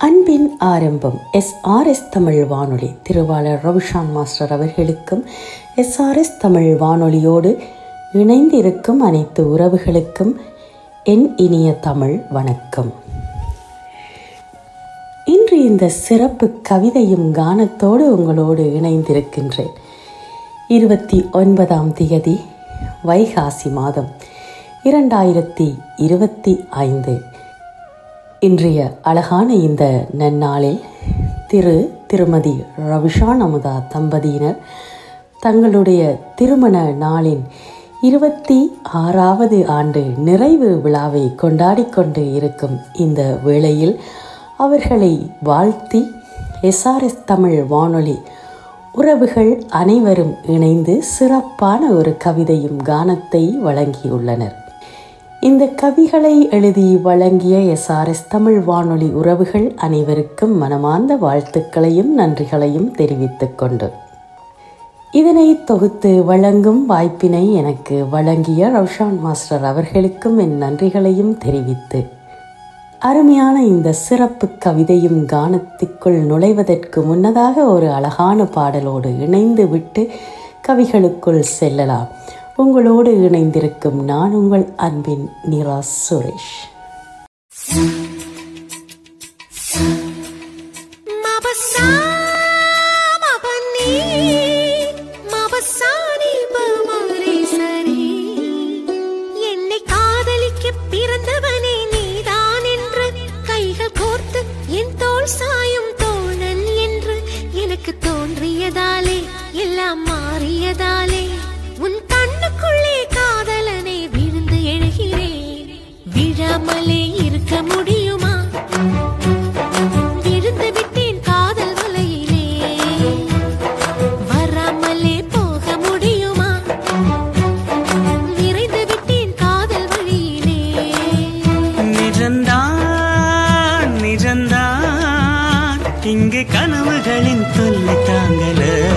அன்பின் ஆரம்பம் S R S Tamil வானொலி திருவாளர் ரவிஷான் மாஸ்டர் அவர்களுக்கும் எஸ் ஆர் எஸ் தமிழ் வானொலியோடு இணைந்திருக்கும் அனைத்து உறவுகளுக்கும் என் இனிய தமிழ் வணக்கம் இன்று இந்த சிறப்பு கவிதையும் கானத்தோடு உங்களோடு இணைந்திருக்கின்றேன் இருபத்தி ஒன்பதாம் தேதி வைகாசி மாதம் இரண்டாயிரத்தி இருபத்தி ஐந்து இன்றைய அழகான இந்த நன்னாளில் திரு திருமதி ரவிஷான் அமுதா தம்பதியினர் தங்களுடைய திருமண நாளின் இருபத்தி ஆறாவது ஆண்டு நிறைவு விழாவை கொண்டாடிக் கொண்டு இருக்கும் இந்த வேளையில் அவர்களை வாழ்த்தி எஸ்ஆர்எஸ் தமிழ் வானொலி உறவுகள் அனைவரும் இணைந்து சிறப்பான ஒரு கவிதையும் கானத்தை வழங்கியுள்ளனர் இந்த கவிகளை எழுதி வழங்கிய எஸ்ஆர்எஸ் தமிழ் வானொலி உறவுகள் அனைவருக்கும் மனமார்ந்த வாழ்த்துக்களையும் நன்றிகளையும் தெரிவித்துக் கொண்டு இதனை தொகுத்து வழங்கும் வாய்ப்பினை எனக்கு வழங்கிய ரவுஷான் மாஸ்டர் அவர்களுக்கும் என் நன்றிகளையும் தெரிவித்து அருமையான இந்த சிறப்பு கவிதையும் கானத்திற்குள் நுழைவதற்கு முன்னதாக ஒரு அழகான பாடலோடு இணைந்து விட்டு கவிகளுக்குள் செல்லலாம் உங்களோடு இணைந்திருக்கும் நான் உங்கள் அன்பின் நிரா சுரேஷ் மபசா மபனி மபசானி பமரே சரி என்னை காதலிக்க பிறந்தவனே நீதான் என்று கைகள் கோர்த்து என் தோள் சாயும் தோழன் என்று எனக்கு தோன்றியதாலே எல்லாம் மாறியதாலே உன் கண்ணுக்குள்ளே காதலனை விழுந்து எழுகிறேன் விழாமலே இருக்க முடியுமா விழுந்து விட்டேன் காதல் வலையிலே வராமலே போக முடியுமா விரைந்து விட்டேன் காதல் வழியிலே நிஜந்தான் நிஜந்தான் இங்கே கனவுகளின் தொல்லை தாங்கல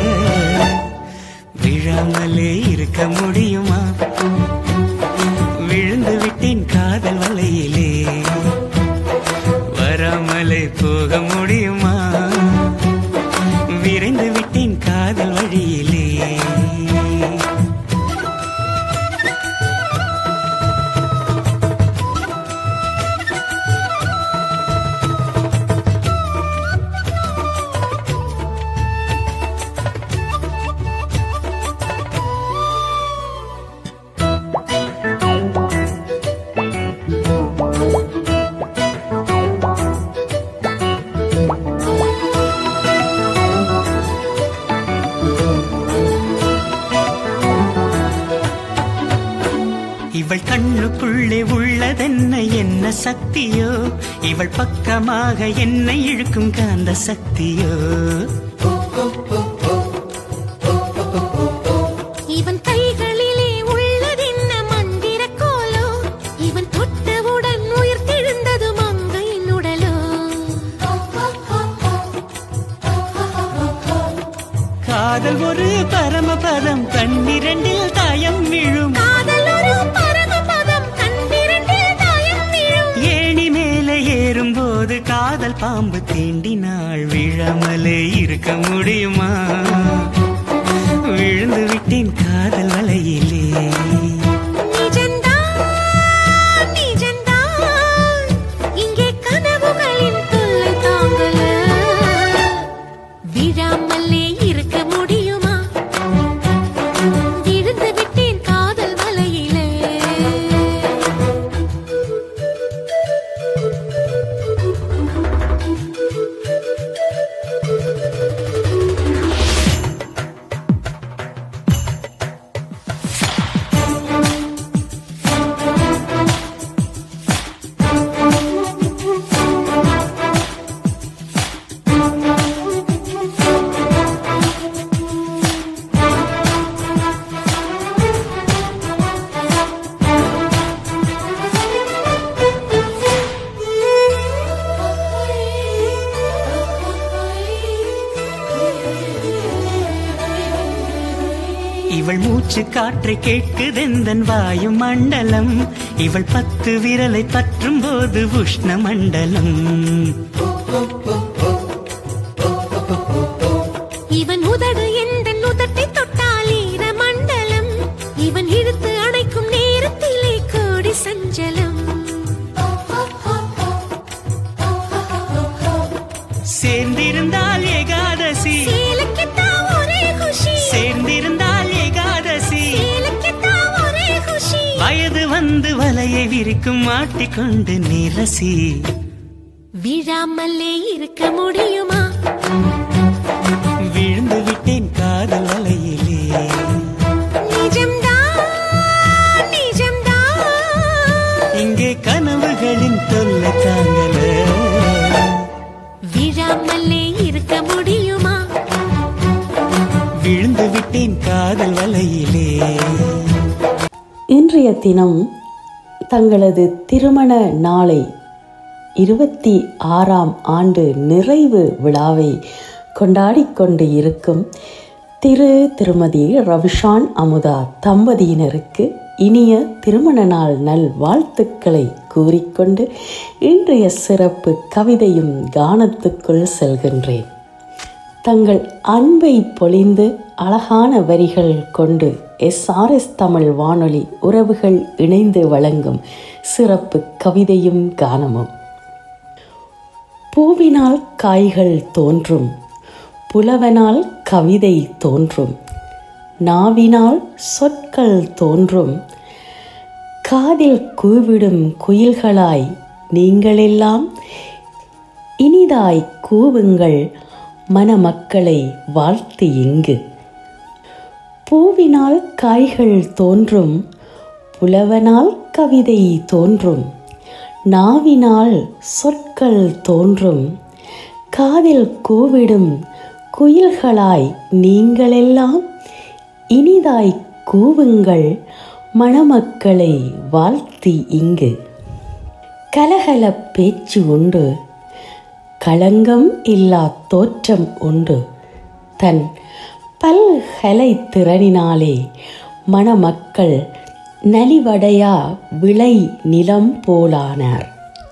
விழாமலே இருக்க முடியுமா விழுந்து விட்டேன் காதல் வலையிலே வராமலே போக முடியுமா விரைந்து விட்டேன் காதல் வழியிலே இவள் கண்ணுக்குள்ளே உள்ளதென்ன என்ன சக்தியோ இவள் பக்கமாக என்னை இழுக்கும் காந்த சக்தியோ இவன் கைகளிலே உள்ளதென்ன மந்திர கோலோ இவன் தொட்டவுடன் உயிர் தெழுந்தது மங்கையின் உடலோ காதல் ஒரு பரமபதம் பன்னிரண்டில் தாயம் விழும் காதல் ஒரு பரமபதம் கண்பிரண்டில் தாயம் விழும் ஏணி மேலே ஏறும்போது காதல் பாம்பு தீண்டினாள் விழாமலே இருக்க முடியுமா விழுந்து விட்டேன் காதல் வலையிலே நிஜந்தான் நிஜந்தான் இங்கே கனவுகளின் தொல்லை தாங்கல விழாமலே இருக்க முடியுமா விழுந்து விட்டேன் காதல் வலையிலே இவள் மூச்சு காற்றை கேட்குதெந்தன் வாயு மண்டலம் இவள் பத்து விரலை பற்றும் போது உஷ்ண மண்டலம் சேர்ந்திருந்தால் ஏகாதசி சேலக்கித்தான் ஒரே குஷி சேர்ந்திருந்தால் ஏகாதசி சேலக்கித்தான் ஒரே குஷி வயது வந்து வலையை விரிக்கும் மாட்டிக்கொண்டு நிரசி விழாமலே இருக்க முடியுமா விழுந்து விட்டேன் காதல் வலையிலே நிஜம்தான் நிஜம்தான் இங்கே கனவுகளின் தொல்லை தாங்கல விழாமலே இருக்க முடியுமா விழுந்து விட்டேன் காதல் வலையிலே இன்றைய தினம் தங்களது திருமண நாளை இருபத்தி ஆறாம் ஆண்டு நிறைவு விழாவை கொண்டாடிக் கொண்டு இருக்கும் திரு திருமதி ரவிஷான் அமுதா தம்பதியினருக்கு இனிய திருமண நாள் நல் வாழ்த்துக்களை கூறிக்கொண்டு இன்றைய சிறப்பு கவிதையும் கானத்துக்குள் செல்கின்றேன் தங்கள் அன்பை பொழிந்து அழகான வரிகள் கொண்டு எஸ்ஆர்எஸ் தமிழ் வானொலி உறவுகள் இணைந்து வழங்கும் சிறப்பு கவிதையும் கானமும் பூவினால் காய்கள் தோன்றும் புலவனால் கவிதை தோன்றும் நாவினால் சொற்கள் தோன்றும் காதில் கூவிடும் குயில்களாய் நீங்களெல்லாம் இனிதாய் கூவுங்கள் மணமக்களை வாழ்த்து இங்கு பூவினால் காய்கள் தோன்றும் புலவனால் கவிதை தோன்றும் நாவினால் சொற்கள் தோன்றும் காதில் கூவிடும் குயில்களாய் நீங்களெல்லாம் இனிதாய் கூவுங்கள் மணமக்களை வாழ்த்தி இங்கு கலகல பேச்சு உண்டு களங்கம் இல்லா தோற்றம் உண்டு தன் பல்கலை திறனினாலே மணமக்கள் நலிவடையா விளை நிலம் போலானார்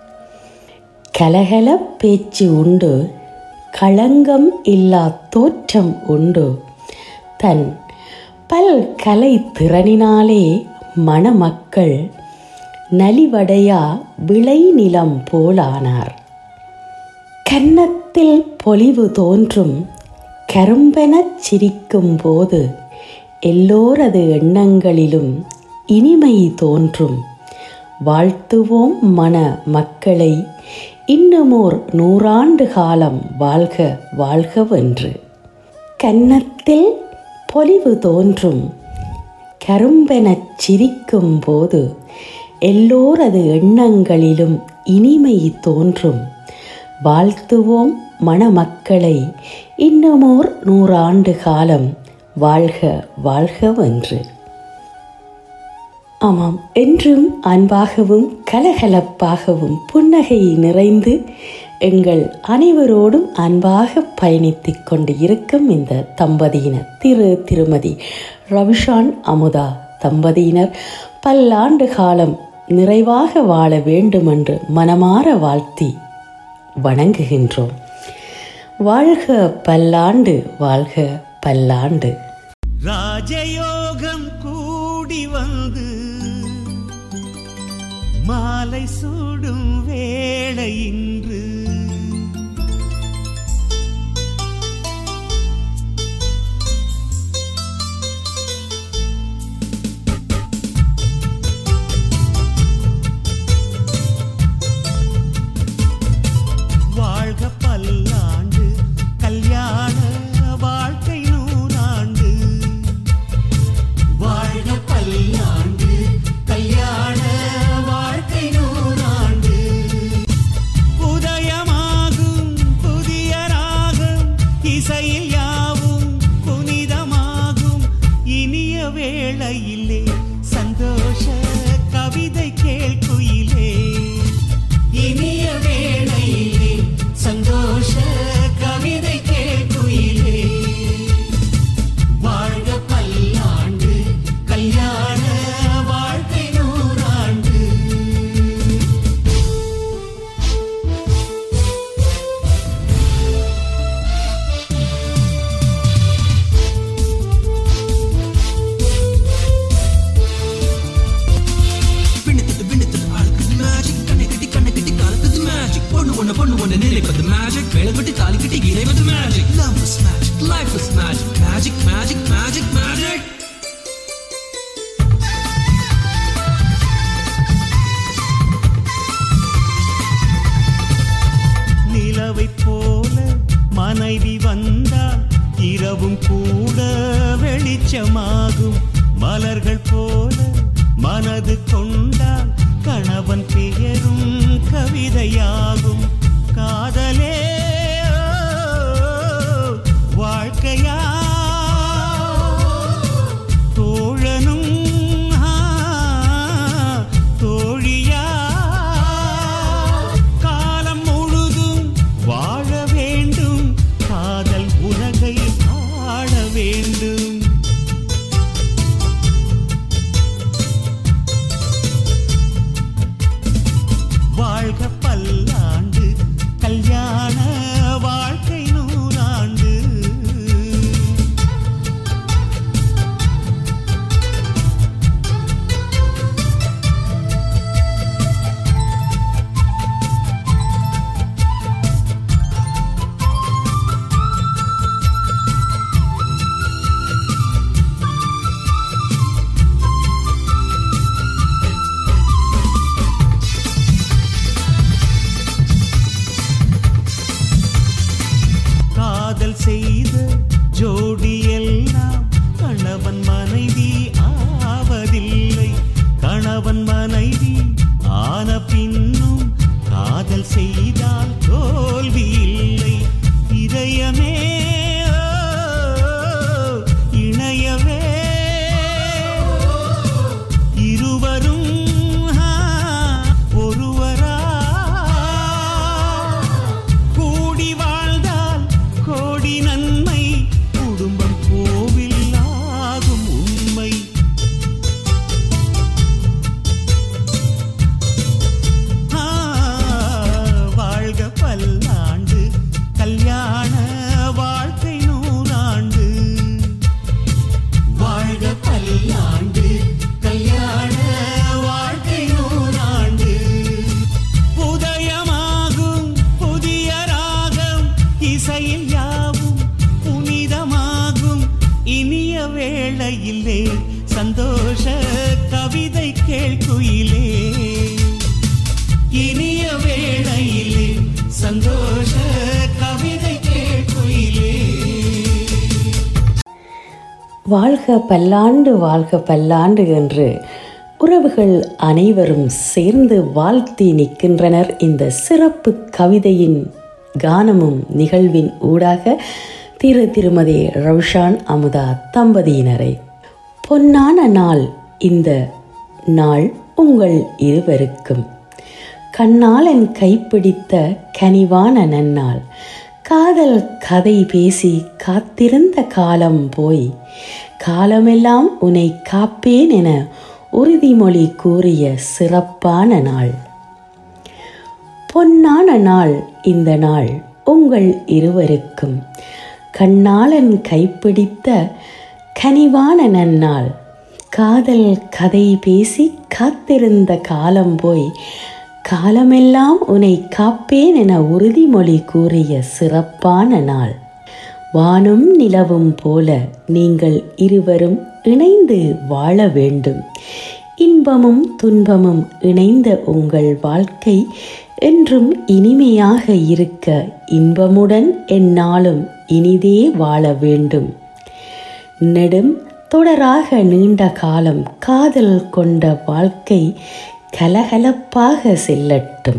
கலகல பேச்சு உண்டு களங்கம் இல்லா தோற்றம் உண்டு தன் பல்கலை திறனினாலே மணமக்கள் நலிவடையா விளை நிலம் போலானார் கன்னத்தில் பொலிவு தோன்றும் கரும்பெனச் சிரிக்கும் போது எல்லோரது எண்ணங்களிலும் இனிமை தோன்றும் வாழ்த்துவோம் மன மக்களை இன்னுமோர் நூறாண்டு காலம் வாழ்க வாழ்கவென்று கன்னத்தில் பொலிவு தோன்றும் கரும்பெனச் சிரிக்கும் போது எல்லோரது எண்ணங்களிலும் இனிமை தோன்றும் வாழ்த்துவோம் மணமக்களை இன்னுமோர் நூறாண்டு காலம் வாழ்க வாழ்கவென்று ஆமாம் என்றும் அன்பாகவும் கலகலப்பாகவும் புன்னகை நிறைந்து எங்கள் அனைவரோடும் அன்பாக பயணித்துக் கொண்டு இருக்கும் இந்த தம்பதியினர் திரு திருமதி ரவிஷான் அமுதா தம்பதியினர் பல்லாண்டு காலம் நிறைவாக வாழ வேண்டுமென்று மனமாற வாழ்த்தி வணங்குகின்றோம் வாழ்க பல்லாண்டு வாழ்க பல்லாண்டு ராஜயோகம் கூடி வந்து மாலை சூடும் வேளை இன்று வாழ்க பல்லாண்டு கல்யாண வாழ்க்கை நூறாண்டு வாழ்க பல்லாண்டு கல்யாண வாழ்க்கை நூறாண்டு உதய நினைப்பது மேஜிக் வேலைப்பட்டு தாலி கட்டி இணைவது magic love is magic life is magic magic magic magic magic நிலவைப் போல மனைவி வந்தால் இரவும் கூட வெளிச்சமாகும் மலர்கள் போல மனது கொண்டால் கணவன் பெயரும் கவிதையாகும் காதலே ஓ, வாழ்க்கையா தோழனும் ஆ, தோழியா காலம் முழுதும் வாழ வேண்டும் காதல் உலகை ஆள வேண்டும் வாழ்க பல்லாண்டு கல்யாண வாழ்க்கை நூறாண்டு காதல் செய்த ஜோடி எல்லாம் கணவன் மனைவி ஆவதில்லை கணவன் மனைவி ஆன பின்னும் காதல் செய்தால் தோல்வி இல்லை இதயமே ஓ, இணையவே இருவரும் ஆ, ஒருவரா கூடி வாழ்ந்தால் கோடி நன்மை குடும்பம் கோவில் ஆகும் உண்மை ஆ, வாழ்க பல்லாண்டு கல்யாண வாழ்க்கை நூறாண்டு வாழ்க பல்லாண்டு கல்யாண வாழ்க்கை நூறாண்டு உதயமாகும் புதிய ராகம் இசையில் யாவும் புனிதமாகும் இனிய வேளையிலே சந்தோஷ கவிதை கேள்குயிலே இனிய வேளையிலே சந்தோஷ கவிதை கேள்குயிலே வாழ்க பல்லாண்டு வாழ்க பல்லாண்டு என்று உறவுகள் அனைவரும் சேர்ந்து வாழ்த்தி நிற்கின்றனர் இந்த சிறப்பு கவிதையின் கானமும் நிகழ்வின் ஊடாக திரு திருமதி ரவுஷான் அமுதா தம்பதியினரை பொன்னான நாள் இந்த நாள் உங்கள் இருவருக்கும் கண்ணால் என் கைப்பிடித்த கனிவான நன்னாள் காதல் கதை பேசி காத்திருந்த காலம் போய் காலமெல்லாம் உன்னை காப்பேன் என உறுதிமொழி கூறிய சிறப்பான நாள் பொன்னான நாள் இந்த நாள் உங்கள் இருவருக்கும் கண்ணாளன் கைப்பிடித்த கனிவான நன்னாள் காதல் கதை பேசி காத்திருந்த காலம் போய் காலமெல்லாம் உன்னை காப்பேன் என உறுதிமொழி கூறிய சிறப்பான நாள் வானும் நிலவும் போல நீங்கள் இருவரும் இணைந்து வாழ வேண்டும் இன்பமும் துன்பமும் இணைந்த உங்கள் வாழ்க்கை என்றும் இனிமையாக இருக்க இன்பமுடன் எந்நாளும் இனிதே வாழ வேண்டும் நெடும் தொடராக நீண்ட காலம் காதல் கொண்ட வாழ்க்கை கலகலப்பாக செல்லட்டும்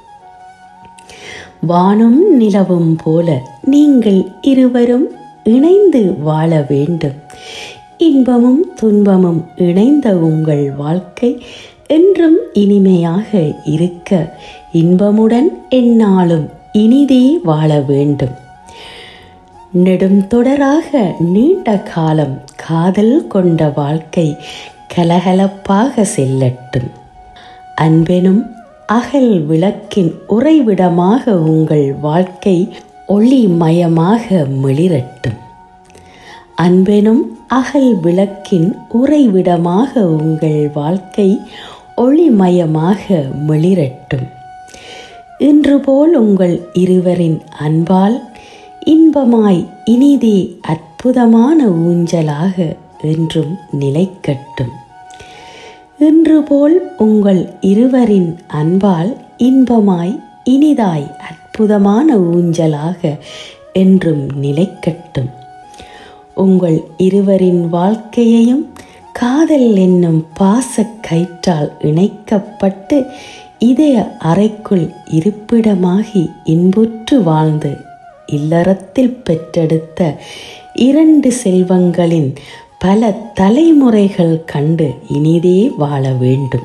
வானும் நிலவும் போல நீங்கள் இருவரும் இணைந்து வாழ வேண்டும் இன்பமும் துன்பமும் இணைந்த உங்கள் வாழ்க்கை என்றும் இனிமையாக இருக்க இன்பமுடன் எந்நாளும் இனிதே வாழ வேண்டும் நெடும் தொடராக நீண்ட காலம் காதல் கொண்ட வாழ்க்கை கலகலப்பாக செல்லட்டும் அன்பெனும் அகல் விளக்கின் உறைவிடமாக உங்கள் வாழ்க்கை ஒளிமயமாக மிளிரட்டும் அன்பெனும் அகல் விளக்கின் உறைவிடமாக உங்கள் வாழ்க்கை ஒளிமயமாக மிளிரட்டும் இன்று போல் உங்கள் இருவரின் அன்பால் இன்பமாய் இனிதே அற்புதமான ஊஞ்சலாக என்றும் நிலைக்கட்டும் இன்று போல் உங்கள் இருவரின் அன்பால் இன்பமாய் இனிதாய் அற்புதமான ஊஞ்சலாக என்றும் நிலைக்கட்டும் உங்கள் இருவரின் வாழ்க்கையையும் காதல் என்னும் பாசக் கயிற்றால் இணைக்கப்பட்டு இதய அறைக்குள் இருப்பிடமாகி இன்புற்று வாழ்ந்து இல்லறத்தில் பெற்றெடுத்த இரண்டு செல்வங்களின் பல தலைமுறைகள் கண்டு இனிதே வாழ வேண்டும்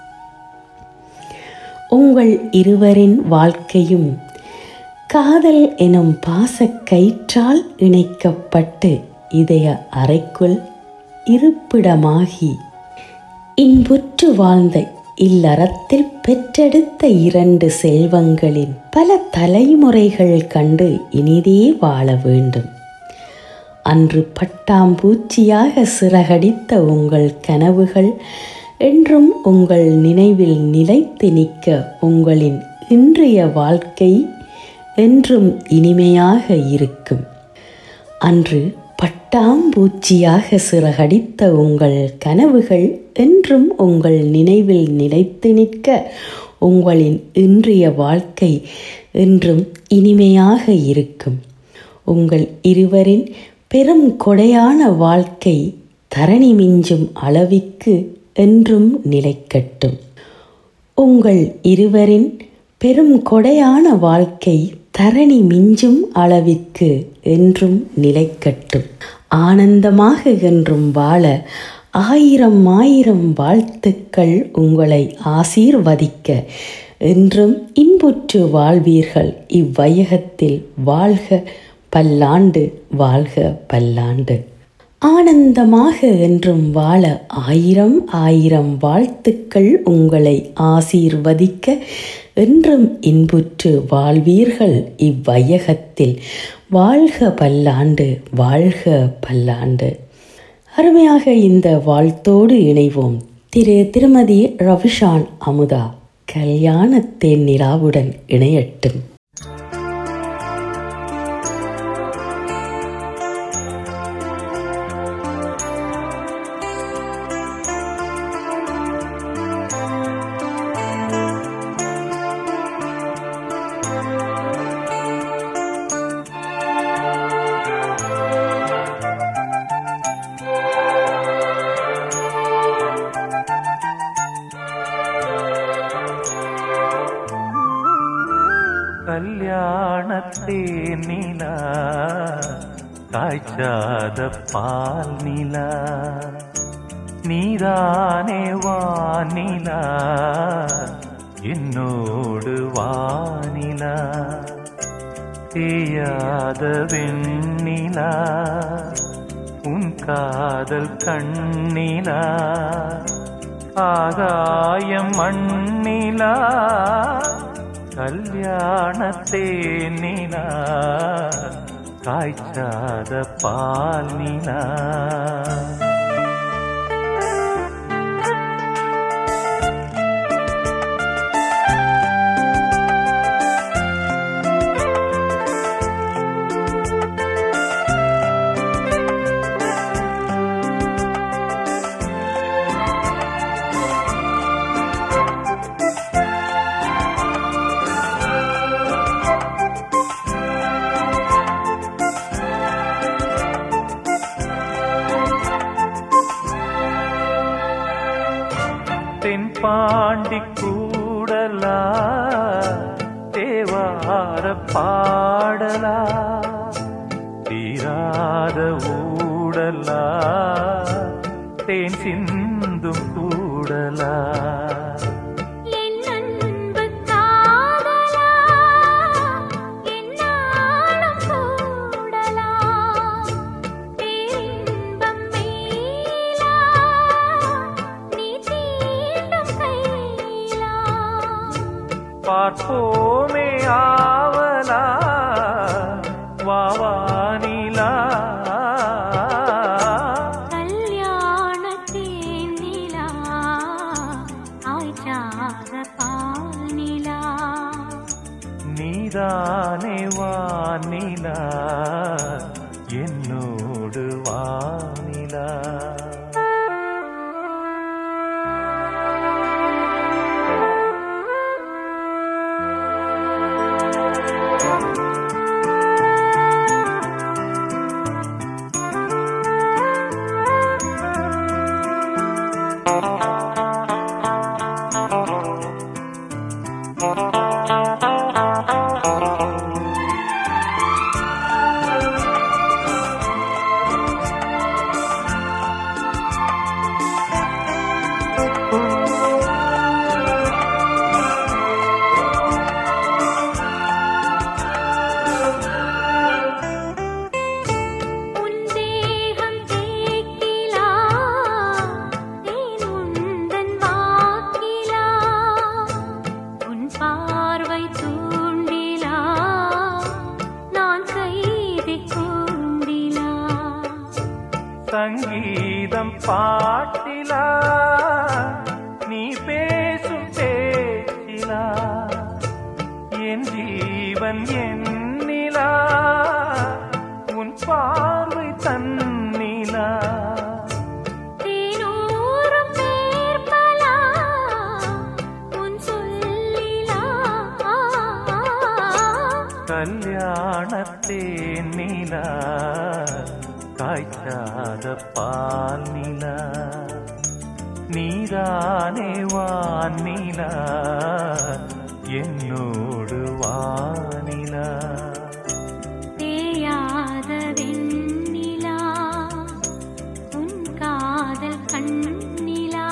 உங்கள் இருவரின் வாழ்க்கையும் காதல் எனும் பாசக் கயிற்றால் இணைக்கப்பட்டு இதய அறைக்குள் இருப்பிடமாகி இன்புற்று வாழ்ந்த இல்லறத்தில் பெற்றெடுத்த இரண்டு செல்வங்களின் பல தலைமுறைகள் கண்டு இனிதே வாழ வேண்டும் அன்று பட்டாம்பூச்சியாக சிறகடித்த உங்கள் கனவுகள் என்றும் உங்கள் நினைவில் நிலைத்து நிற்க உங்களின் இன்றைய வாழ்க்கை என்றும் இனிமையாக இருக்கும் அன்று பட்டாம்பூச்சியாக சிறகடித்த உங்கள் கனவுகள் என்றும் உங்கள் நினைவில் நிலைத்து நிற்க உங்களின் இன்றைய வாழ்க்கை என்றும் இனிமையாக இருக்கும் உங்கள் இருவரின் பெரும் கொடையான வாழ்க்கை தரணி மிஞ்சும் அளவிற்கு என்றும் நிலைக்கட்டும் உங்கள் இருவரின் பெரும் கொடையான வாழ்க்கை தரணி மிஞ்சும் அளவிற்கு என்றும் நிலைக்கட்டும் ஆனந்தமாக என்றும் வாழ ஆயிரம் ஆயிரம் வாழ்த்துக்கள் உங்களை ஆசீர்வதிக்க என்றும் இன்புற்று வாழ்வீர்கள் இவ்வையகத்தில் வாழ்க பல்லாண்டு வாழ்க பல்லாண்டு ஆனந்தமாக என்றும் வாழ ஆயிரம் ஆயிரம் வாழ்த்துக்கள் உங்களை ஆசீர்வதிக்க என்றும் இன்புற்று வாழ்வீர்கள் இவ்வையகத்தில் வாழ்க பல்லாண்டு வாழ்க பல்லாண்டு அருமையாக இந்த வாழ்த்தோடு இணைவோம் திரு திருமதி ரவிஷான் அமுதா கல்யாண தேன்னிலாவுடன் இணையட்டும் கல்யாணத்தே நிலா காய்ச்சாத பால் நிலா நீதானே வானிலா என்னோடு வானிலா தேயாத வெண்ணிலா உன் காதல் கண்ணிலா ஆகாயம் மண்ணிலா கல்யாணத்தே நிலா காய்ச்சாத பால் நிலா தென்பாண்டி கூடலா தேவார பாடலா தீராத ஊடலா தேன் சிந்தும் கூடலா என் அன்பு காதலா என்னாலும் கூடலா பேரின்பம் மேலா நீ தீண்டும் கையிலா பார்ப்போமே ஆவலா வாவானிலா கல்யாணத்தே நீதானே வானிலா என்னோடு வானிலா உன் தேகம் தேக்கிலா தேன் உந்தன் வாக்கிலா உன் பார்வை தூண்டிலா நான் கைதி கூண்டிலா சங்கீதம் பாட்டிலா நீ பேசும் பேச்சிலா என் ஜீவன் எண்ணிலா உன் பார்வை தன்னிலா தேனூரும் பேர்பலா உன் சொல்லிலா கல்யாணத்தேன் நிலா காய்ச்சாத பால் நிலா நீதானே வானிலா என்னோடு வானிலா தேயாத வெண்ணிலா உன் காதல் கண்ணிலா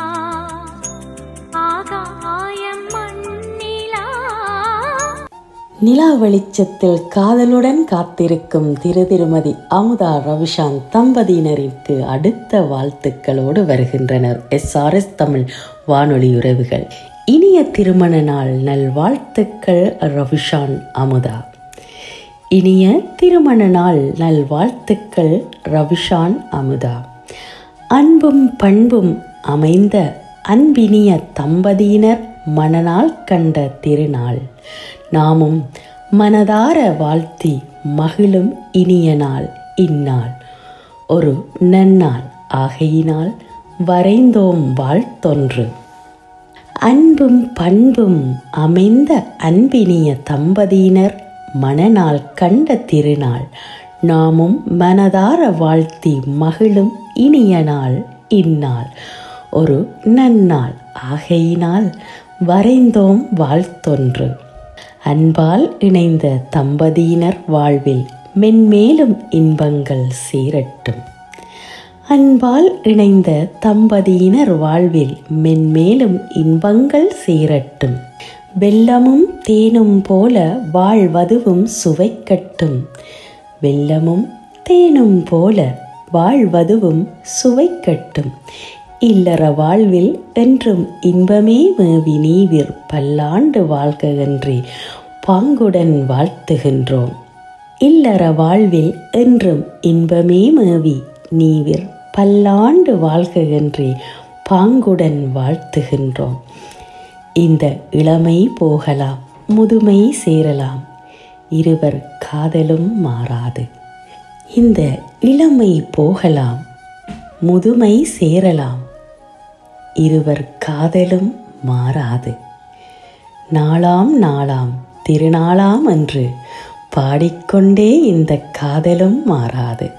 ஆகாயம் மண்ணிலா நிலா வெளிச்சத்தில் காதலுடன் காத்திருக்கும் திரு திருமதி அமுதா ரவிஷாந்த் தம்பதியினருக்கு அடுத்த வாழ்த்துக்களோடு வருகின்றனர் எஸ்ஆர்எஸ் தமிழ் வானொலி உறவுகள் இனிய திருமண நாள் நல்வாழ்த்துக்கள் ரவிஷான் அமுதா இனிய திருமண நாள் நல்வாழ்த்துக்கள் ரவிஷான் அமுதா அன்பும் பண்பும் அமைந்த அன்பினிய தம்பதியினர் மணநாள் கண்ட திருநாள் நாமும் மனதார வாழ்த்தி மகிழும் இனிய நாள் இந்நாள் ஒரு நன்னாள் ஆகையினால் வரைந்தோம் வாழ்த்தொன்று அன்பும் பண்பும் அமைந்த அன்பினிய தம்பதியினர் மணநாள் கண்ட திருநாள் நாமும் மனதார வாழ்த்தி மகிழும் இனிய நாள் இந்நாள் ஒரு நன்னாள் ஆகையினால் வரைந்தோம் வாழ்த்தொன்று அன்பால் இணைந்த தம்பதியினர் வாழ்வில் மென்மேலும் இன்பங்கள் சேரட்டும் அன்பால் இணைந்த தம்பதியினர் வாழ்வில் மென்மேலும் இன்பங்கள் சேரட்டும் வெள்ளமும் தேனும் போல வாழ்வதுவும் சுவைக்கட்டும் வெள்ளமும் தேனும் போல வாழ்வதுவும் சுவைக்கட்டும் இல்லற வாழ்வில் என்றும் இன்பமே மேவி நீவிர் பல்லாண்டு வாழ்க என்றே பாங்குடன் வாழ்த்துகின்றோம் இல்லற வாழ்வில் என்றும் இன்பமே மேவி நீவிர் பல்லாண்டு வாழ்க என்றே பாங்குடன் வாழ்த்துகின்றோம் இந்த இளமை போகலாம் முதுமை சேரலாம் இருவர் காதலும் மாறாது இந்த இளமை போகலாம் முதுமை சேரலாம் இருவர் காதலும் மாறாது நாளாம் நாளாம் திருநாளாம் என்று பாடிக்கொண்டே இந்த காதலும் மாறாது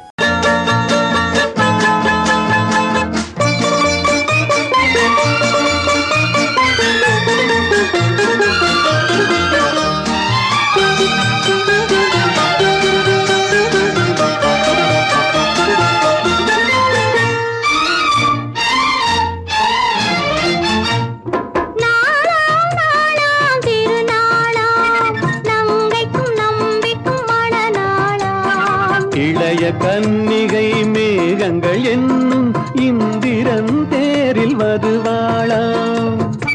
நாளாம் நாளாம் திருநாளாம் நங்கைக்கும் நம்பிக்கும் மணநாளாம் இளைய கன்னிகை மேகங்கள் என்னும் இந்திரன் தேரில் வருவாளாம்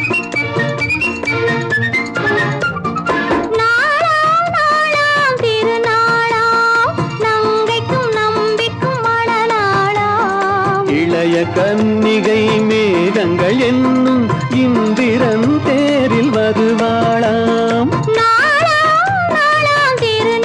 நாளாம் நாளாம் திருநாளாம் நங்கைக்கும் நம்பிக்கும் மணநாளாம் இளைய கன்னிகை மேகங்கள் என்னும் இந்திரன் தேரில் வருவாளாம் நாளாம் நாளாம் திருநாளாம்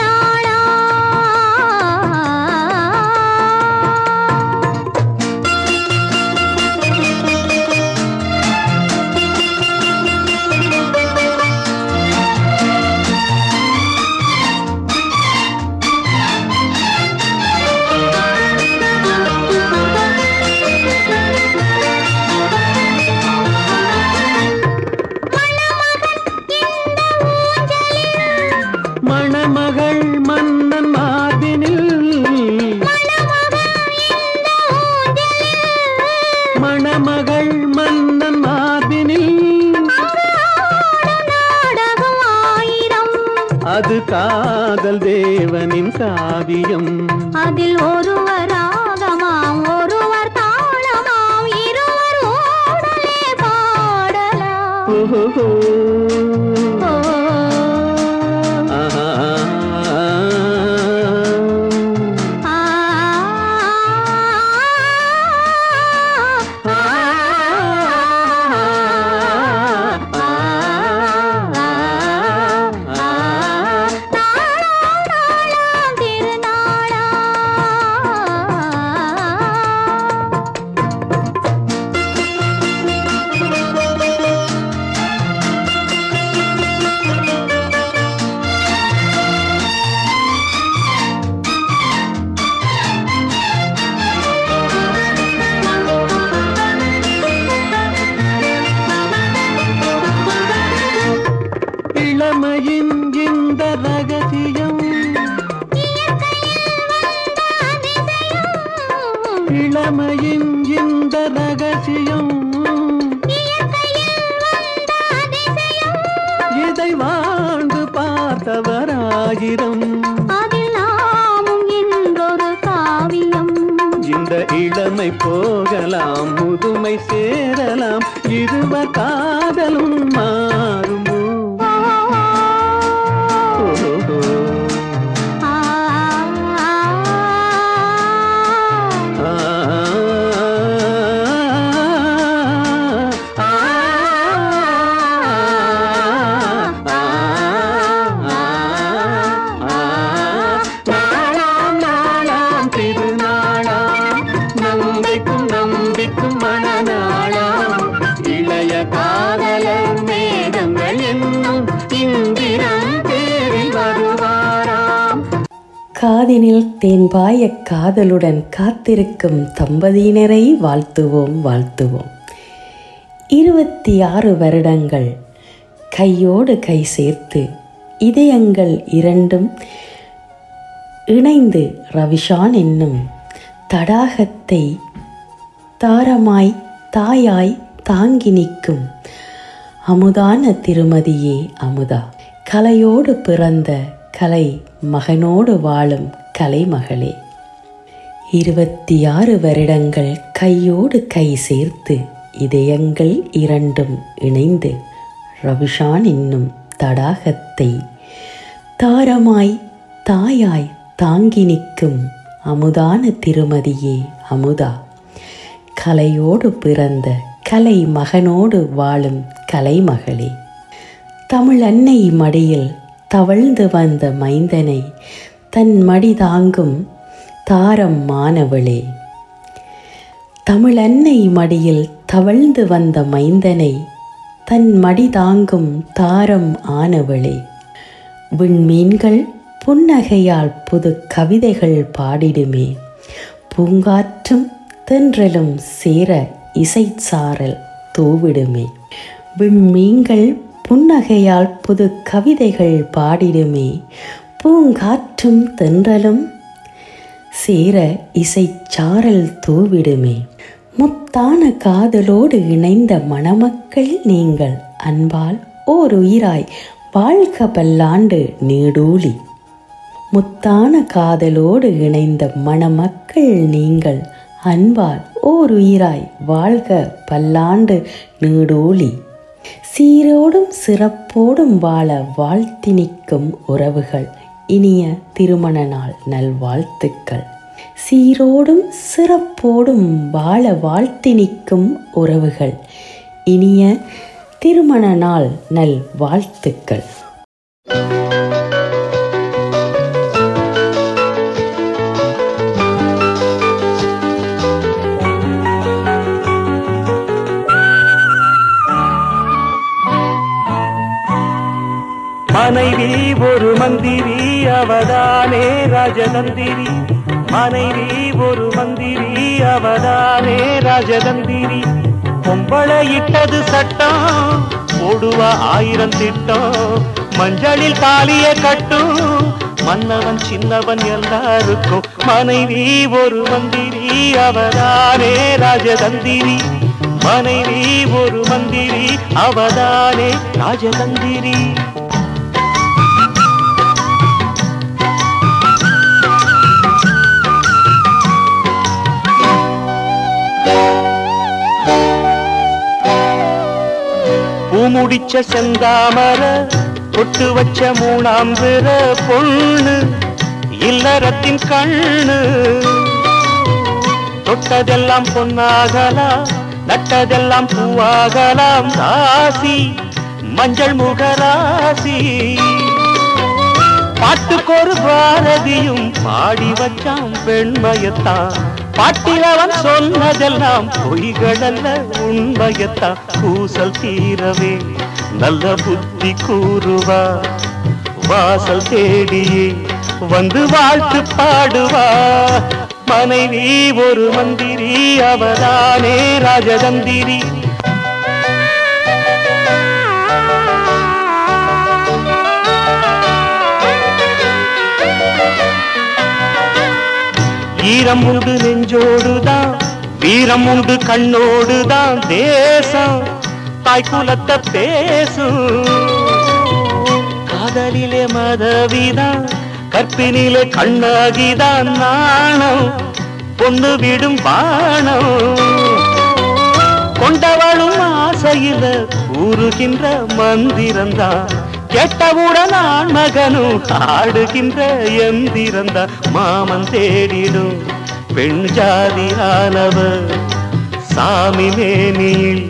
வாழ்வின் காவியம் அதில் ஒருவர் ராகமாம் ஒருவர் தாளமாம் இருவர் ஓடலே பாடலாம் ஓஹோ ஓ, ஆஹா. ஆ, நாளாம் நாளாம் திருநாளாம் இளமையின் இந்த ரகசியம் இளமையின் இந்த ரகசியம் இதை வாழ்ந்து பார்த்தவராயிரம் அதில் நாமும் இன்றொரு காவியம் இந்த இளமை போகலாம் முதுமை சேரலாம் இருவர் காதலும் மாறுமோ ஓஹோ. ஆ, ஆ, ஆ, நாளாம் நாளாம் திருநாளாம் நம்பிக்கும் நம்பிக்கும் மனநாளாம் இளைய காதலர் மேகங்கள் என்னும் இந்திரம் தேரில் வருவாராம் காதினில் தேன்பாய காதலுடன் காத்திருக்கும் தம்பதியினரை வாழ்த்துவோம் வாழ்த்துவோம் இருபத்தி ஆறு வருடங்கள் கையோடு கை சேர்த்து இதயங்கள் இரண்டும் இணைந்து ரவிஷான் என்னும் தடாகத்தை தாரமாய் தாயாய் தாங்கி நிற்கும் அமுதான திருமதியே அமுதா கலையோடு பிறந்த கலை மகனோடு வாழும் கலைமகளே இருபத்தி ஆறு வருடங்கள் கையோடு கை சேர்த்து இதயங்கள் இரண்டும் இணைந்து ரவிஷான் என்னும் தடாகத்தை தாரமாய் தாயாய் தாங்கி நிற்கும் அமுதான திருமதியே அமுதா கலையோடு பிறந்த கலை மகனோடு வாழும் கலைமகளே தமிழ் அன்னை மடியில் தவழ்ந்து வந்த மைந்தனை தன் மடி தாங்கும் தாரம் மானவளே தமிழ் அன்னை மடியில் தவழ்ந்து வந்த மைந்தனை தன் மடி தாங்கும் தாரம் ஆனவளே விண்மீன்கள் புன்னகையால் புது கவிதைகள் பாடிடுமே பூங்காற்றும் தென்றலும் சேர இசைச்சாரல் தூவிடுமே விண்மீன்கள் புன்னகையால் புது கவிதைகள் பாடிடுமே பூங்காற்றும் தென்றலும் சேர இசைச்சாரல் தூவிடுமே முத்தான காதலோடு இணைந்த மணமக்கள் நீங்கள் அன்பால் ஓர் உயிராய் வாழ்க பல்லாண்டு நீடூழி முத்தான காதலோடு இணைந்த மணமக்கள் நீங்கள் அன்பால் ஓர் உயிராய் வாழ்க பல்லாண்டு நீடூழி சீரோடும் சிறப்போடும் வாழ வாழ்த்தி நிற்கும் உறவுகள் இனிய திருமண நாள் நல்வாழ்த்துக்கள் சீரோடும் சிறப்போடும் வாழ வாழ்த்தி நிற்கும் உறவுகள் இனிய திருமண நாள் நல் வாழ்த்துக்கள் மனைவி ஒரு மந்திரி அவதானே ராஜதந்திரி மனைவி ஒரு மந்திரி அவதானே ராஜதந்திரி பொம்பளை இட்டது சட்டம் போடுவ ஆயிரம் திட்டம் மஞ்சளில் தாலிய கட்டும் மன்னவன் சின்னவன் எல்லாருக்கும் மனைவி ஒரு மந்திரி அவதானே ராஜதந்திரி மனைவி ஒரு மந்திரி அவதானே ராஜதந்திரி வச்ச செந்தாமர பொட்டு வச்ச மூணாம் பிற பொண்ணு இல்லறத்தின் கண்ணு தொட்டதெல்லாம் பொன்னாகலாம் நட்டதெல்லாம் பூவாகலாம் ராசி மஞ்சள் முகராசி பாட்டுக்கொரு பாரதியும் பாடி வச்சான் பெண்மையத்தான் பாட்டில் அவன் சொன்னதெல்லாம் பொய்களல்ல உண்மையத்தான் கூசல் தீரவே நல்ல புத்தி கூறுவா வாசல் தேடியே வந்து வாழ்த்து பாடுவா மனைவி ஒரு மந்திரி அவதானே ராஜதந்திரி ஈரம் உண்டு நெஞ்சோடுதான் வீரம் உண்டு கண்ணோடுதான் தேசம் தாய் குலத்தை பேசும் காதலிலே மதவிதான் கற்பினிலே கண்ணாகிதான் நாணம் பொண்ணு விடும் பாணம் கொண்டவளும் ஆசையில கூறுகின்ற மந்திரந்தான் கேட்டவுடன் ஆண் மகனும் ஆடுகின்ற எந்திரந்தா மாமன் தேடிடும் பெண் ஜாதியானவர் சாமி மேனியில்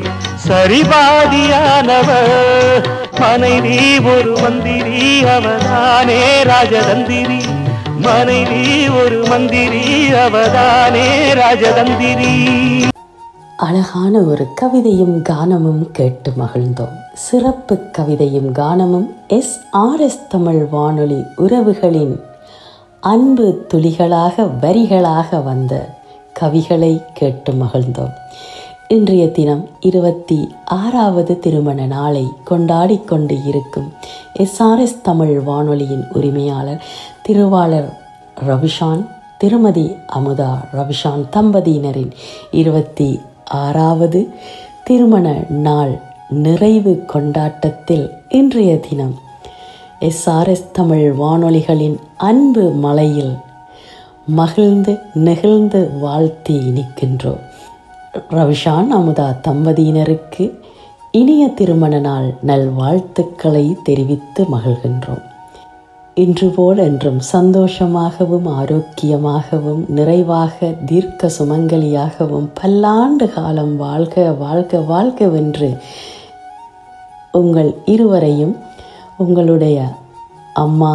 சரிபாதியானவர் மனைவி ஒரு மந்திரி அவதானே ராஜதந்திரி மனைவி ஒரு மந்திரி அவதானே ராஜதந்திரி அழகான ஒரு கவிதையும் கானமும் கேட்டு மகிழ்ந்தோம் சிறப்பு கவிதையும் கானமும் எஸ் ஆர் எஸ் தமிழ் வானொலி உறவுகளின் அன்பு துளிகளாக வரிகளாக வந்த கவிகளை கேட்டு மகிழ்ந்தோம் இன்றைய தினம் இருபத்தி ஆறாவது திருமண நாளை கொண்டாடி கொண்டு இருக்கும் எஸ்ஆர்எஸ் தமிழ் வானொலியின் உரிமையாளர் திருவாளர் ரவிஷான் திருமதி அமுதா ரவிஷான் தம்பதியினரின் இருபத்தி ஆறாவது திருமண நாள் நிறைவு கொண்டாட்டத்தில் இன்றைய தினம் எஸ்ஆர்எஸ் தமிழ் வானொலிகளின் அன்பு மலையில் மகிழ்ந்து நெகிழ்ந்து வாழ்த்தி நிற்கின்றோம் ரவிஷான் அமுதா தம்பதியினருக்கு இனிய திருமண நாள் நல்வாழ்த்துக்களை தெரிவித்து மகிழ்கின்றோம் இன்று போல் என்றும் சந்தோஷமாகவும் ஆரோக்கியமாகவும் நிறைவாக தீர்க்க சுமங்கலியாகவும் பல்லாண்டு காலம் வாழ்க வாழ்க வாழ்கவென்று உங்கள் இருவரையும் உங்களுடைய அம்மா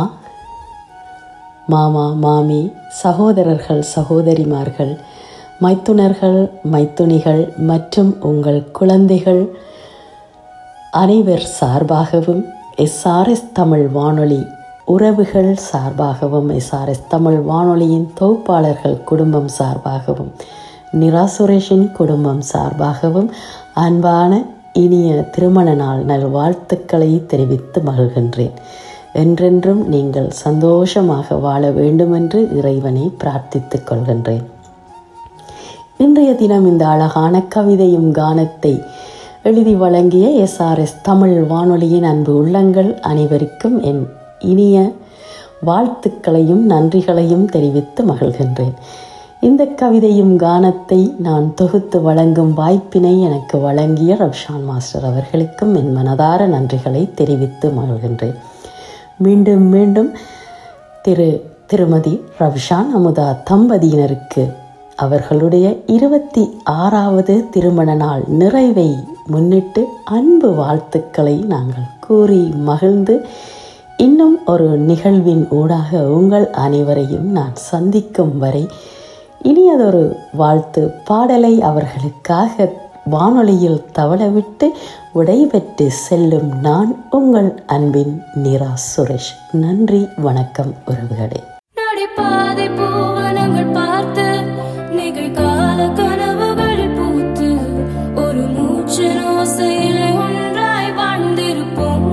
மாமா மாமி சகோதரர்கள் சகோதரிமார்கள் மைத்துனர்கள் மைத்துனிகள் மற்றும் உங்கள் குழந்தைகள் அனைவர் சார்பாகவும் எஸ்ஆர்எஸ் தமிழ் வானொலி உறவுகள் சார்பாகவும் எஸ்ஆர்எஸ் தமிழ் வானொலியின் தொகுப்பாளர்கள் குடும்பம் சார்பாகவும் நிரா சுரேஷின் குடும்பம் சார்பாகவும் அன்பான இனிய திருமண நாள் நல்வாழ்த்துக்களை தெரிவித்து மகிழ்கின்றேன் என்றென்றும் நீங்கள் சந்தோஷமாக வாழ வேண்டுமென்று இறைவனை பிரார்த்தித்துக் கொள்கின்றேன் இன்றைய தினம் இந்த அழகான கவிதையும் கானத்தை எழுதி வழங்கிய எஸ்ஆர்எஸ் தமிழ் வானொலியின் அன்பு உள்ளங்கள் அனைவருக்கும் என் இனிய வாழ்த்துக்களையும் நன்றிகளையும் தெரிவித்து மகிழ்கின்றேன் இந்த கவிதையும் கானத்தை நான் தொகுத்து வழங்கும் வாய்ப்பினை எனக்கு வழங்கிய ரவ்ஷான் மாஸ்டர் அவர்களுக்கும் என் மனதார நன்றிகளை தெரிவித்து மகிழ்கின்றேன் மீண்டும் மீண்டும் திரு திருமதி ரவ்ஷான் அமுதா தம்பதியினருக்கு அவர்களுடைய இருபத்தி ஆறாவது திருமண நாள் நிறைவை முன்னிட்டு அன்பு வாழ்த்துக்களை நாங்கள் கூறி மகிழ்ந்து இன்னும் ஒரு நிகழ்வின் ஊடாக உங்கள் அனைவரையும் நான் சந்திக்கும் வரை இனியதொரு வாழ்த்து பாடலை அவர்களுக்காக வானொலியில் தவளவிட்டு விடைபெற்று செல்லும் நான் உங்கள் அன்பின் நிரா சுரேஷ் நன்றி வணக்கம் உறவுகளே நடைபாதை பூவனங்கள் பார்த்து நிகழ்கால கனவுகளில் பூத்து ஒரு மூச்சு ஓசையிலே ஒன்றாய் வாழ்ந்திருப்போம்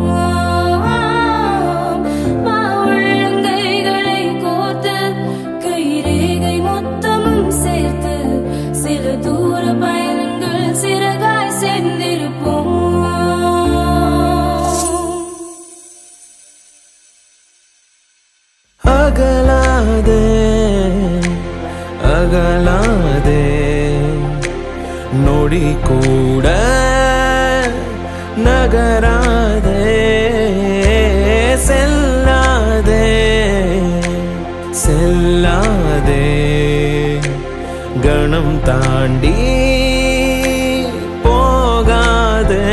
வா உள்ளங்கைகளை கோர்த்து கைரேகை மொத்தமும் சேர்த்து சில தூர பயணங்கள் சிறகாய் சேர்ந்திருப்போம் அகலாதே அகலாதே நொடி கூட நகராதே செல்லாதே செல்லாதே கணம் தாண்டி போகாதே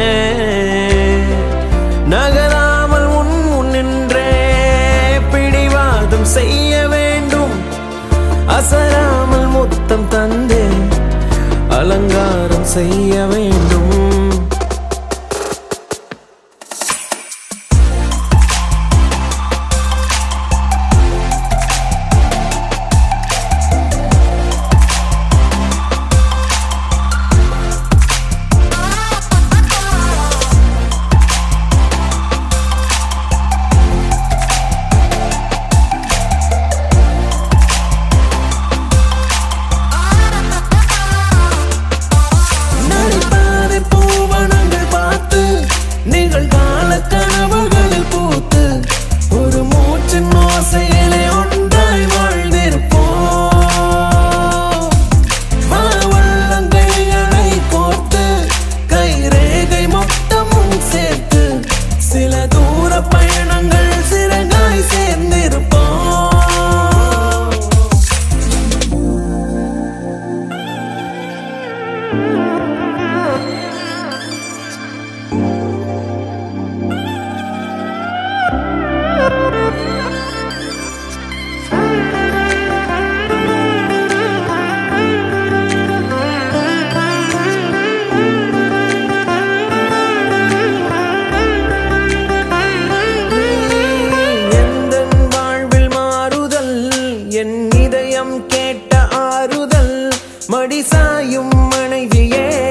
நகராமல் உன் முன்னின்றே பிடிவாதம் செய்ய வேண்டும் அசராமல் முத்தம் தந்தே அலங்காரம் செய்ய வேண்டும் நடைபாதை பூவனங்கள் பார்த்து நிகழ்கால கனவுகளில் பூத்து ஒரு மூச்சின் ஓசையிலே ஒன்றாய் வாழ்ந்திருப்போம் மாவள்ளங்கைகளை கோர்த்து கைரேகை மொத்தமும் சேர்த்து சில தூர பயணங்கள் சிறகாய் சேர்ந்திருப்போம் எந்தன் வாழ்வில் மாறுதல் என் இதயம் கேட்ட ஆறுதல் மடி சாயும் மனைவியே